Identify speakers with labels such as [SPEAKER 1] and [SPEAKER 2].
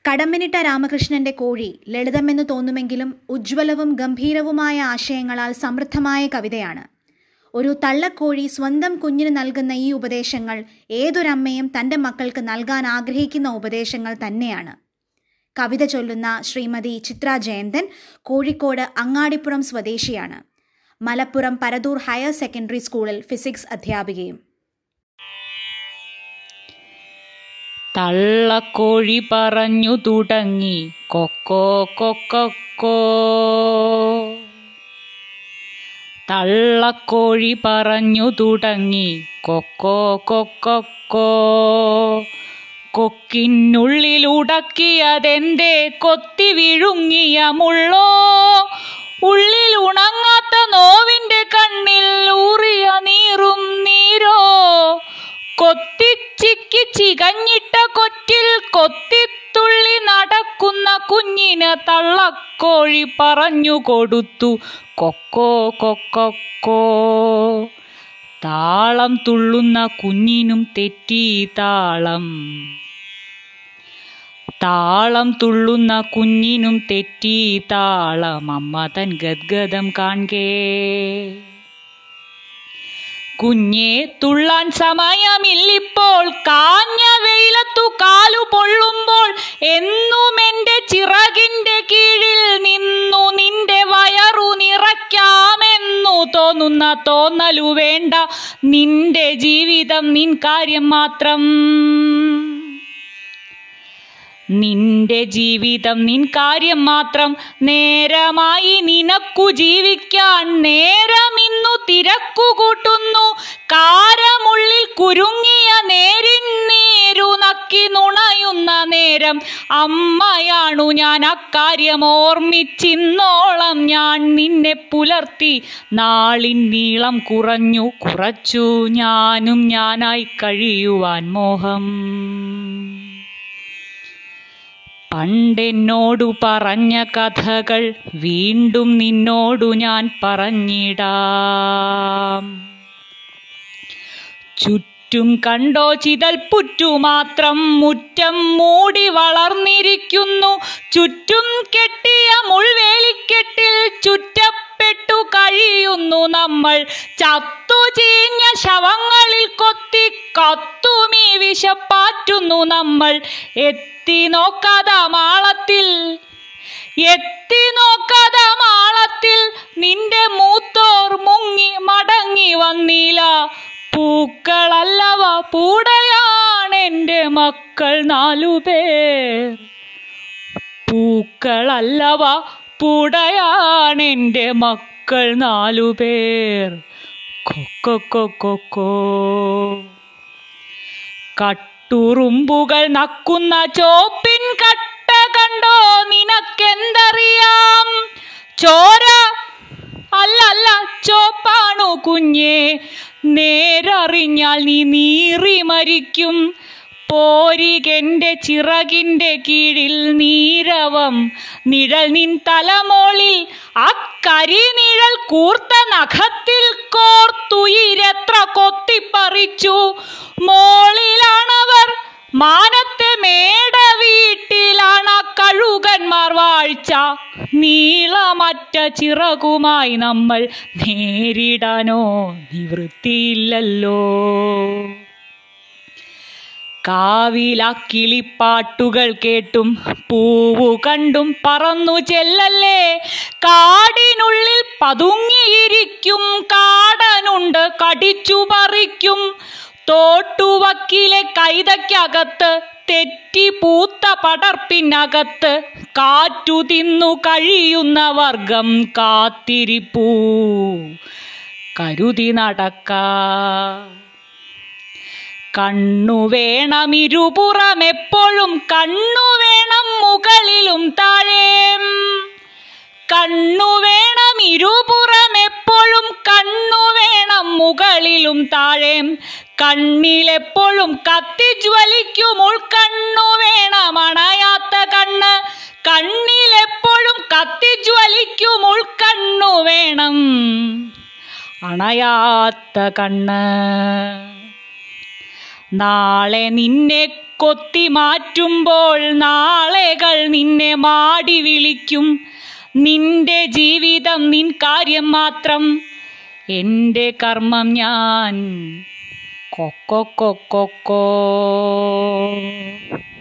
[SPEAKER 1] കടമ്പനിട്ട രാമകൃഷ്ണന്റെ കോഴി ലളിതമെന്ന് തോന്നുമെങ്കിലും ഉജ്ജ്വലവും ഗംഭീരവുമായ ആശയങ്ങളാൽ സമൃദ്ധമായ കവിതയാണ് ഒരു തള്ളക്കോഴി സ്വന്തം കുഞ്ഞിന് നൽകുന്ന ഈ ഉപദേശങ്ങൾ ഏതൊരമ്മയും തൻ്റെ മക്കൾക്ക് നൽകാൻ ആഗ്രഹിക്കുന്ന ഉപദേശങ്ങൾ തന്നെയാണ് കവിത ചൊല്ലുന്ന ശ്രീമതി ചിത്ര ജയന്തൻ കോഴിക്കോട് അങ്ങാടിപ്പുറം സ്വദേശിയാണ് മലപ്പുറം പരതൂർ ഹയർ സെക്കൻഡറി സ്കൂളിൽ ഫിസിക്സ് അധ്യാപികയും
[SPEAKER 2] തള്ളക്കോഴി പറഞ്ഞു തുടങ്ങി കൊക്കോ കൊക്കോ തള്ളക്കോഴി പറഞ്ഞു തുടങ്ങി കൊക്കോ കൊക്കോ കൊക്കിനുള്ളിലുടക്കിയതെന്തേ കൊത്തി വിഴുങ്ങിയ മുള്ളോ ഉള്ളിൽ ഉണങ്ങാത്ത നോവിന്റെ കണ്ണിൽ ഊറിയ നീറും നീരോ കൊത്തിച്ചിക്കി ചികഞ്ഞിട്ട കൊറ്റിൽ കൊത്തിത്തുള്ളി നടക്കുന്ന കുഞ്ഞിന് തള്ളക്കോഴി പറഞ്ഞു കൊടുത്തു കൊക്കോ കൊക്കോ താളം തുള്ളുന്ന കുഞ്ഞിനും തെറ്റി താളം താളം തുള്ളുന്ന കുഞ്ഞിനും തെറ്റി താളം അമ്മ തൻ ഗദ്ഗതം കാൺകേ കുഞ്ഞെ തുള്ളാൻ സമയമില്ലിപ്പോൾ കാഞ്ഞ വെയിലത്തു കാലു പൊള്ളുമ്പോൾ എന്നും എന്റെ ചിറകിന്റെ കീഴിൽ നിന്നു നിന്റെ വയറു നിറയ്ക്കാമെന്നു തോന്നുന്ന തോന്നലു വേണ്ട നിന്റെ ജീവിതം നിൻ കാര്യം മാത്രം നിന്റെ ജീവിതം നിൻ കാര്യം മാത്രം നേരമായി നിനക്കു ജീവിക്കാൻ നേരം ഇന്നു തിരക്കു കൂട്ടുന്നു കാരമുള്ളിൽ കുരുങ്ങിയ നേരിൻ നീരു നക്കി നുണയുന്ന നേരം അമ്മയാണു ഞാൻ അക്കാര്യം ഓർമ്മിച്ചിന്നോളം ഞാൻ നിന്നെ പുലർത്തി നാളിൻ നീളം കുറഞ്ഞു കുറച്ചു ഞാനും ഞാനായി കഴിയുവാൻ മോഹം പണ്ടെന്നോടു പറഞ്ഞ കഥകൾ വീണ്ടും നിന്നോടു ഞാൻ പറഞ്ഞിടാം ചുറ്റും കണ്ടോ ചിതൽ പുറ്റു മാത്രം മുറ്റം മൂടി വളർന്നിരിക്കുന്നു ചുറ്റും കെട്ടിയ മുൾവേലിക്കെട്ടിൽ ചുറ്റപ്പെട്ടു കഴിയുന്നു നമ്മൾ ചത്തു ചീഞ്ഞ ശവങ്ങളിൽ കൊത്തി കത്തുമീ വിശപ്പാറ്റുന്നു നമ്മൾ എത്തി നോക്കാതെ മാളത്തിൽ എത്തി നോക്കാതെ മാളത്തിൽ നിന്റെ മൂത്തോർ മുങ്ങി മടങ്ങി വന്നില്ല പൂക്കളല്ലവ പൂടയാണെൻ്റെ മക്കൾ നാലുപേർ പൂക്കളല്ലവ പൂടയാണെൻ്റെ മക്കൾ നാലുപേർ കൊക്കോ കൊക്കോ കട്ടുറുമ്പുകൾ നക്കുന്ന ചോപ്പിൻ കട്ട കണ്ടോ നിനക്കെന്തറിയാം ചോര അല്ല അല്ല ചോപ്പാണു കുഞ്ഞേ നേരറിഞ്ഞാൽ നീ നീറി മരിക്കും പോരികെന്റെ ചിറകിന്റെ കീഴിൽ നീരവം നിഴൽ നിൻ തലമോളിൽ അക്കരിനിഴൽ കൂർത്ത നഖത്തിൽ കോർത്തുയിരെത്ര കൊത്തിപ്പറിച്ചു മോളിലാണവർ മാനത്തെ മേട വീട്ടിലാണ് കഴുകന്മാർ വാഴ്ച നീളമറ്റ ചിറകുമായി നമ്മൾ നേരിടാനോ നിവൃത്തിയില്ലല്ലോ കാവിലാക്കിളിപ്പാട്ടുകൾ കേട്ടും പൂവു കണ്ടും പറന്നു ചെല്ലല്ലേ കാടിനുള്ളിൽ പതുങ്ങിയിരിക്കും കാടനുണ്ട് കടിച്ചു പറിക്കും തോട്ടുവക്കിലെ കൈതയ്ക്കകത്ത് തെറ്റി പൂത്ത പടർപ്പിനകത്ത് കാറ്റു തിന്നു കഴിയുന്ന വർഗം കാത്തിരിപ്പൂ കരുതി നടക്ക കണ്ണു വേണം ഇരുപുറം എപ്പോഴും കണ്ണു വേണം മുകളിലും താഴേം കണ്ണു വേണം ഇരുപുറം എപ്പോഴും കണ്ണു വേണം മുകളിലും താഴേം കണ്ണിലെപ്പോഴും കത്തിജ്വലിക്കും ഉൾക്കണ്ണു വേണം അണയാത്ത കണ്ണ് കണ്ണിലെപ്പോഴും കത്തിജ്വലിക്കും ഉൾക്കണ്ണു വേണം അണയാത്ത കണ്ണ് നാളെ നിന്നെ കൊത്തി മാറ്റുമ്പോൾ നാളെകൾ നിന്നെ മാടി വിളിക്കും നിന്റെ ജീവിതം നിൻ കാര്യം മാത്രം എൻ്റെ കർമ്മം ഞാൻ കൊക്കോ കൊക്കോ